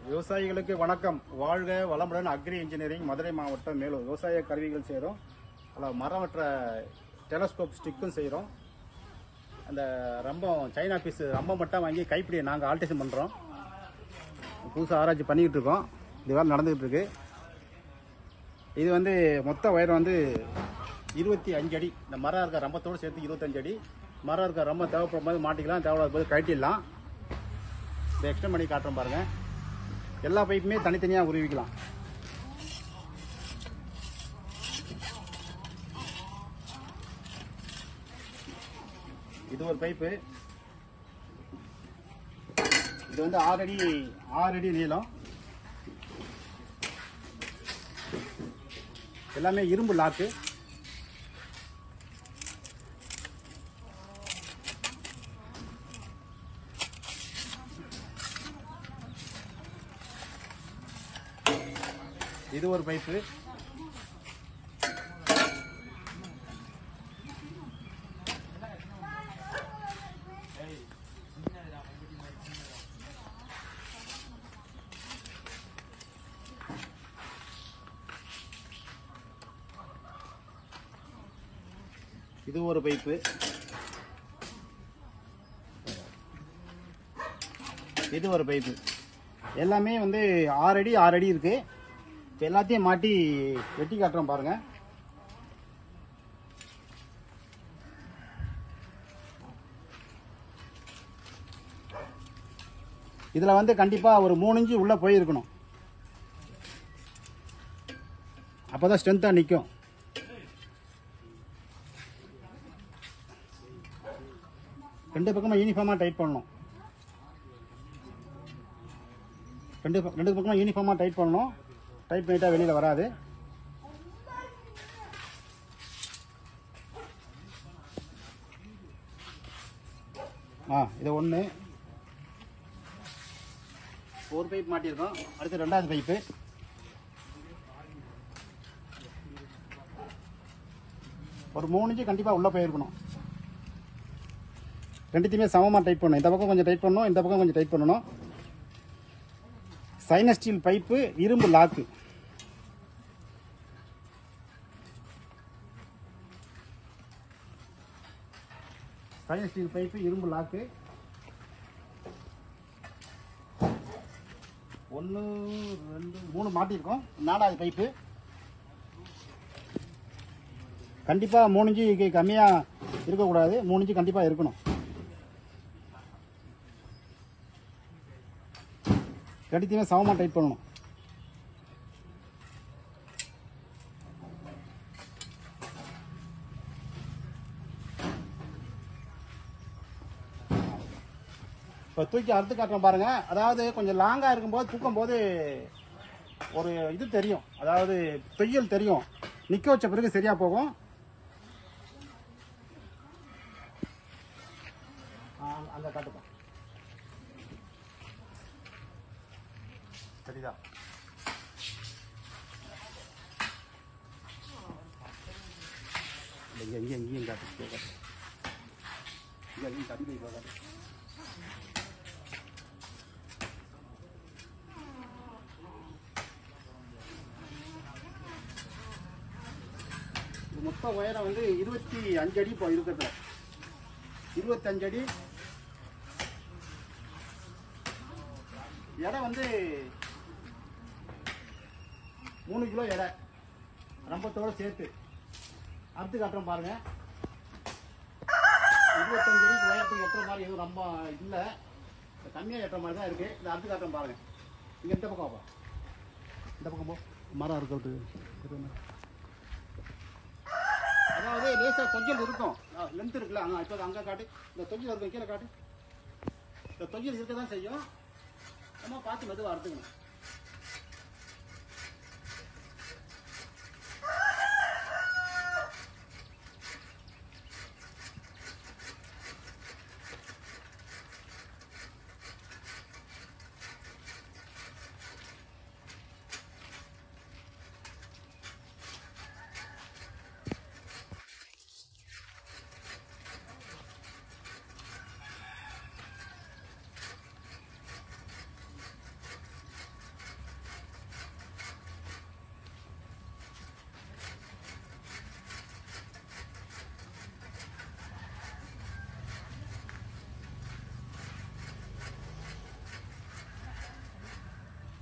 விவசாயிகளுக்கு வணக்கம் வாழ்க வளமுடன் அக்ரி இன்ஜினியரிங் மதுரை மாவட்டம் மேலூர் விவசாய கருவிகள் செய்கிறோம் அதில் மரம் வெட்டுற டெலஸ்கோப் ஸ்டிக்கும் செய்கிறோம் அந்த ரம்பம் சைனா பீஸ் ரம்பம் மட்டும் வாங்கி கைப்பிடியை நாங்கள் ஆல்டேஷன் பண்ணுறோம் புதுசாக ஆராய்ச்சி பண்ணிக்கிட்டு இருக்கோம் இது வேலை நடந்துக்கிட்டு இருக்கு இது வந்து மொத்த உயரம் வந்து இருபத்தி அஞ்சு அடி இந்த மரம் இருக்க ரம்பத்தோடு சேர்த்து இருபத்தஞ்சு அடி மரம் இருக்க ரொம்ப தேவைப்படும் போது மாட்டிக்கலாம் தேவைப்படாத போது கழட்டிடலாம் இதை எக்ஸ்டெண்ட் பண்ணி காட்டுறோம் பாருங்க எல்லா பைப்புமே தனித்தனியாக உருவிக்கலாம் இது ஒரு பைப்பு இது வந்து ஆறு அடி ஆறு அடி நீளம் எல்லாமே இரும்பு லாக்கு இது ஒரு பைப்பு இது ஒரு பைப்பு இது ஒரு பைப்பு எல்லாமே வந்து ஆறு அடி ஆறு அடி இருக்கு இப்ப எல்லாத்தையும் மாட்டி வெட்டி காட்டுறோம் பாருங்க இதுல வந்து கண்டிப்பா ஒரு மூணு இன்ச்சு உள்ள போயிருக்கணும் அப்பதான் ஸ்ட்ரென்த்தா நிக்கும் ரெண்டு பக்கமும் யூனிஃபார்மா டைட் பண்ணணும் ரெண்டு பக்கம் ரெண்டு பக்கமும் யூனிஃபார்மா டைட் பண்ணணும் டைட் பண்ணிட்டா வெளியில வராது ஆ இது ஒன்று ஒரு பைப் மாட்டியிருக்கோம் அடுத்து ரெண்டாவது பைப்பு ஒரு மூணு இன்ச்சு கண்டிப்பாக உள்ளே போயிருக்கணும் ரெண்டுத்தையுமே சமமாக டைட் பண்ணணும் இந்த பக்கம் கொஞ்சம் டைட் பண்ணணும் இந்த பக்கம் கொஞ்சம் டைட் பண்ணணும் சைனஸ் ஸ்டீல் பைப்பு இரும்பு லாக்கு சைனஸ் ஸ்டீல் பைப்பு இரும்பு லாக்கு ஒன்று ரெண்டு மூணு மாட்டியிருக்கோம் நாலாவது பைப்பு கண்டிப்பாக மூணு இன்ச்சு கம்மியாக இருக்கக்கூடாது மூணு இன்ச்சு கண்டிப்பாக இருக்கணும் ரெண்டுத்தையுமே சமமாக டைட் பண்ணணும் இப்போ தூக்கி அறுத்து காட்டுறோம் பாருங்க அதாவது கொஞ்சம் லாங்காக இருக்கும்போது தூக்கும் போது ஒரு இது தெரியும் அதாவது தொய்யல் தெரியும் நிற்க வச்ச பிறகு சரியா போகும் ஆ, அங்க காட்டுப்பா சரிதா இங்க இங்க இங்கேயும் காட்டு இங்க காட்டு இங்க இங்கேயும் தடி போய் காட்டு இது மொத்த உயரம் வந்து இருபத்தி அஞ்சு அடி இப்போ இருக்கிறது இருபத்தஞ்சு அடி எடை வந்து மூணு கிலோ எடை ரம்பத்தோட சேர்த்து அறுத்து காட்டுறோம் பாருங்க இருபத்தஞ்சு அடிக்கு உயரத்துக்கு எட்டுற மாதிரி எதுவும் ரொம்ப இல்லை கம்மியாக எட்டுற மாதிரி தான் இருக்கு இந்த அறுத்து காட்டுறோம் பாருங்க இங்க இந்த பக்கம் வா இந்த பக்கம் போ மரம் இருக்கிறது அதாவது லேசா தொஞ்சல் இருக்கும் லென்த் இருக்குல்ல அங்க இப்போ அங்க காட்டு இந்த தொஞ்சல் இருக்கும் கீழே காட்டு இந்த தொஞ்சல் இருக்க தான் செய்யும் நம்ம பார்த்து மெதுவாக அறுத்துக்கணும்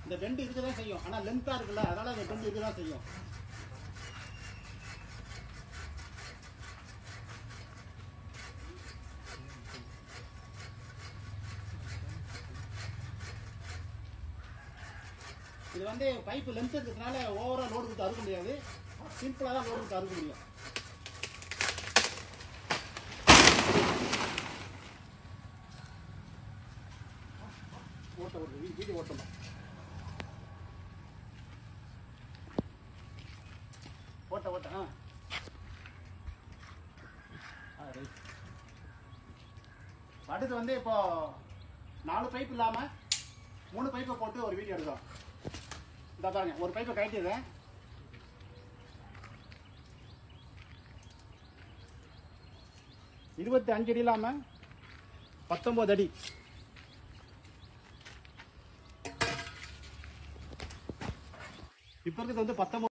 இந்த பெண்டு இருக்க தான் செய்யும் ஆனால் லென்த்தாக இருக்குல்ல அதனால அந்த பெண்டு இருக்க தான் செய்யும் இது வந்து பைப்பு லென்த் இருக்கிறதுனால ஓவரா லோடு கொடுத்து அறுக்க முடியாது சிம்பிளாக தான் லோடு கொடுத்து அறுக்க முடியும் ஓட்ட ஓட்ட வீ- வீடு ஓட்டணும் ஓட்ட ஓட்ட ஆ ஆ, ரைட். அடுத்து வந்து இப்போ நாலு பைப் இல்லாம மூணு பைப்பை போட்டு ஒரு வீடியோ எடுக்கிறோம் இந்த பாருங்க ஒரு பைப்பை கட்டிடுறேன் இருபத்தி அஞ்சு அடி இல்லாம பத்தொன்பது அடி இப்போ இருக்கிறது வந்து பத்தொன்பது